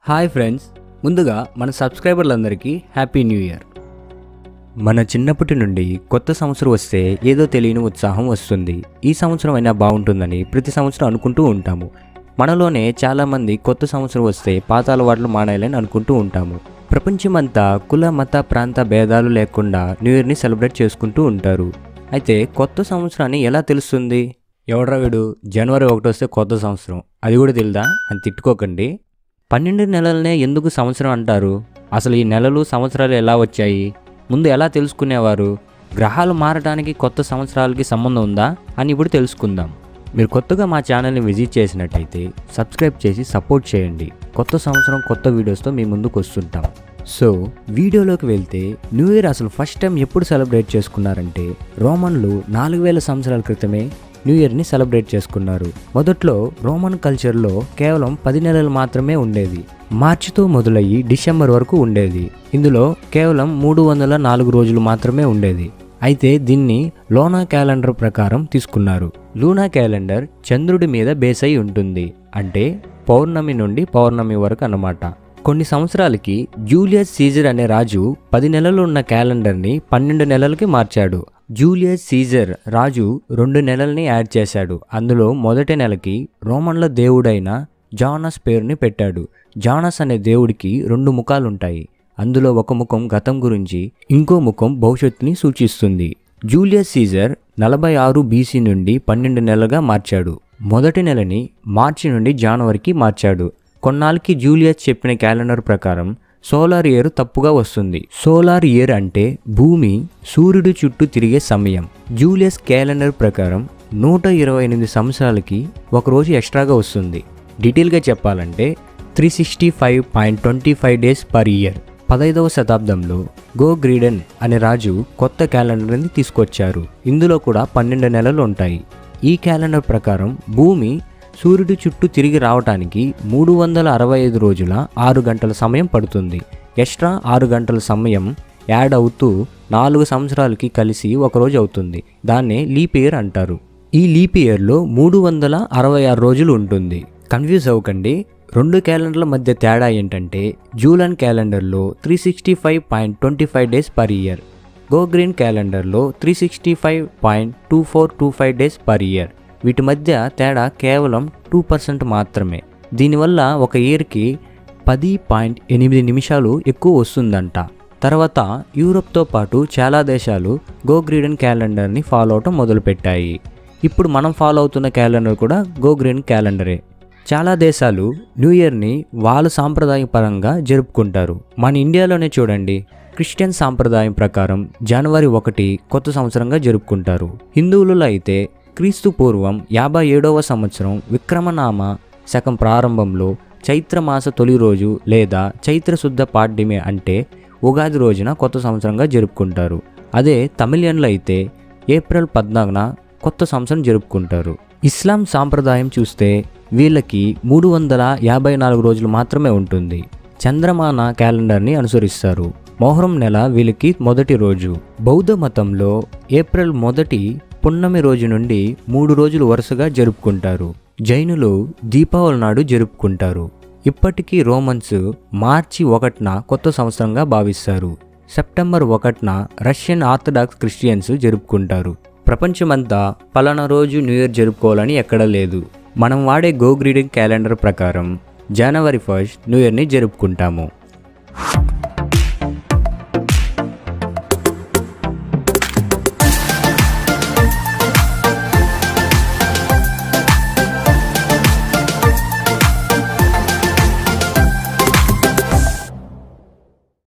hi friends ముందుగా మన సబ్స్క్రైబర్లందరికీ happy new year మన చిన్నప్పటి నుండి కొత్త సంవత్సరం వస్తే ఏదో తెలియని ఉత్సాహం వస్తుంది ఈ సంవత్సరం అయినా బాగుంటుందని ప్రతి సంవత్సరం అనుకుంటూ ఉంటాము మనలోనే చాలామంది కొత్త సంవత్సరం వస్తే పాత అలవాట్లు మానేయాలని అనుకుంటూ ఉంటాము ప్రపంచమంతా కుల మత ప్రాంత భేదాలు లేకుండా న్యూ ఇయర్ని సెలబ్రేట్ చేసుకుంటూ ఉంటారు అయితే కొత్త సంవత్సరాన్ని ఎలా తెలుస్తుంది ఎవడ్రా వీడు జనవరి ఒకటి వస్తే కొత్త సంవత్సరం అది కూడా తెలుదా అని తిట్టుకోకండి పన్నెండు నెలలనే ఎందుకు సంవత్సరం అంటారు అసలు ఈ నెలలు సంవత్సరాలు ఎలా వచ్చాయి ముందు ఎలా తెలుసుకునేవారు గ్రహాలు మారడానికి కొత్త సంవత్సరాలకి సంబంధం ఉందా అని ఇప్పుడు తెలుసుకుందాం మీరు కొత్తగా మా ఛానల్ని విజిట్ చేసినట్టయితే సబ్స్క్రైబ్ చేసి సపోర్ట్ చేయండి కొత్త సంవత్సరం కొత్త వీడియోస్తో మీ ముందుకు వస్తుంటాం సో వీడియోలోకి వెళ్తే న్యూ ఇయర్ అసలు ఫస్ట్ టైం ఎప్పుడు సెలబ్రేట్ చేసుకున్నారంటే రోమన్లు నాలుగు వేల సంవత్సరాల క్రితమే న్యూ ఇయర్ని సెలబ్రేట్ చేసుకున్నారు మొదట్లో రోమన్ కల్చర్లో కేవలం పది నెలలు మాత్రమే ఉండేది మార్చితో మొదలయ్యి డిసెంబర్ వరకు ఉండేది ఇందులో కేవలం మూడు వందల నాలుగు రోజులు మాత్రమే ఉండేది అయితే దీన్ని లోనా క్యాలెండర్ ప్రకారం తీసుకున్నారు లూనా క్యాలెండర్ చంద్రుడి మీద బేస్ అయి ఉంటుంది అంటే పౌర్ణమి నుండి పౌర్ణమి వరకు అన్నమాట కొన్ని సంవత్సరాలకి జూలియస్ సీజర్ అనే రాజు పది నెలలు ఉన్న క్యాలెండర్ని పన్నెండు నెలలకి మార్చాడు జూలియస్ సీజర్ రాజు రెండు నెలల్ని యాడ్ చేశాడు అందులో మొదటి నెలకి రోమన్ల దేవుడైన జానస్ పేరుని పెట్టాడు జానస్ అనే దేవుడికి రెండు ముఖాలుంటాయి అందులో ఒక ముఖం గతం గురించి ఇంకో ముఖం భవిష్యత్తుని సూచిస్తుంది జూలియస్ సీజర్ నలభై ఆరు బీసీ నుండి పన్నెండు నెలలుగా మార్చాడు మొదటి నెలని మార్చి నుండి జనవరికి మార్చాడు కొన్నాళ్ళకి జూలియస్ చెప్పిన క్యాలెండర్ ప్రకారం సోలార్ ఇయర్ తప్పుగా వస్తుంది సోలార్ ఇయర్ అంటే భూమి సూర్యుడి చుట్టూ తిరిగే సమయం జూలియస్ క్యాలెండర్ ప్రకారం నూట ఇరవై ఎనిమిది సంవత్సరాలకి ఒక రోజు ఎక్స్ట్రాగా వస్తుంది డీటెయిల్గా చెప్పాలంటే three sixty five point twenty five days per year పదైదవ శతాబ్దంలో గో గ్రీడెన్ అనే రాజు కొత్త క్యాలెండర్ని తీసుకొచ్చారు ఇందులో కూడా పన్నెండు నెలలు ఉంటాయి ఈ క్యాలెండర్ ప్రకారం భూమి సూర్యుడి చుట్టూ తిరిగి రావటానికి మూడు వందల అరవై ఐదు రోజుల ఆరు గంటల సమయం పడుతుంది ఎక్స్ట్రా ఆరు గంటల సమయం యాడ్ అవుతూ నాలుగు సంవత్సరాలకి కలిసి ఒక రోజు అవుతుంది దాన్నే లీప్ ఇయర్ అంటారు ఈ లీప్ ఇయర్లో మూడు వందల అరవై ఆరు రోజులు ఉంటుంది కన్ఫ్యూజ్ అవ్వకండి రెండు క్యాలెండర్ల మధ్య తేడా ఏంటంటే జూలన్ క్యాలెండర్లో three sixty five point twenty five days per year Gregorian క్యాలెండర్లో three sixty five point two four two five days per year వీటి మధ్య తేడా కేవలం టూ పర్సెంట్ మాత్రమే దీనివల్ల ఒక ఇయర్కి పది పాయింట్ ఎనిమిది నిమిషాలు ఎక్కువ వస్తుందంట తర్వాత యూరోప్తో పాటు చాలా దేశాలు గో గ్రీడెన్ క్యాలెండర్ని ఫాలో అవటం మొదలుపెట్టాయి ఇప్పుడు మనం ఫాలో అవుతున్న క్యాలెండర్ కూడా గో గ్రీన్ క్యాలెండరే చాలా దేశాలు న్యూ ఇయర్ని వాళ్ళ సాంప్రదాయ పరంగా జరుపుకుంటారు మన ఇండియాలోనే చూడండి క్రిస్టియన్ సాంప్రదాయం ప్రకారం జనవరి ఒకటి కొత్త సంవత్సరంగా జరుపుకుంటారు హిందువులలో అయితే క్రీస్తు పూర్వం యాభై ఏడవ సంవత్సరం విక్రమనామ శకం ప్రారంభంలో చైత్రమాస తొలి రోజు లేదా చైత్ర శుద్ధ పాడ్యమి అంటే ఉగాది రోజున కొత్త సంవత్సరంగా జరుపుకుంటారు అదే తమిళన్లో అయితే ఏప్రిల్ పద్నాలుగున కొత్త సంవత్సరం జరుపుకుంటారు ఇస్లాం సాంప్రదాయం చూస్తే వీళ్ళకి మూడు వందల యాభై నాలుగు రోజులు మాత్రమే ఉంటుంది చంద్రమాన క్యాలెండర్ని అనుసరిస్తారు మొహరం నెల వీళ్ళకి మొదటి రోజు బౌద్ధ మతంలో ఏప్రిల్ మొదటి పున్నమి రోజు నుండి మూడు రోజులు వరుసగా జరుపుకుంటారు జైనులు దీపావళి నాడు జరుపుకుంటారు ఇప్పటికీ రోమన్స్ మార్చి ఒకటిన కొత్త సంవత్సరంగా భావిస్తారు సెప్టెంబర్ ఒకటిన రష్యన్ ఆర్థడాక్స్ క్రిస్టియన్స్ జరుపుకుంటారు ప్రపంచమంతా పలానా రోజు న్యూ ఇయర్ జరుపుకోవాలని ఎక్కడా లేదు మనం వాడే గో గ్రీడింగ్ క్యాలెండర్ ప్రకారం జనవరి ఫస్ట్ న్యూ ఇయర్ని జరుపుకుంటాము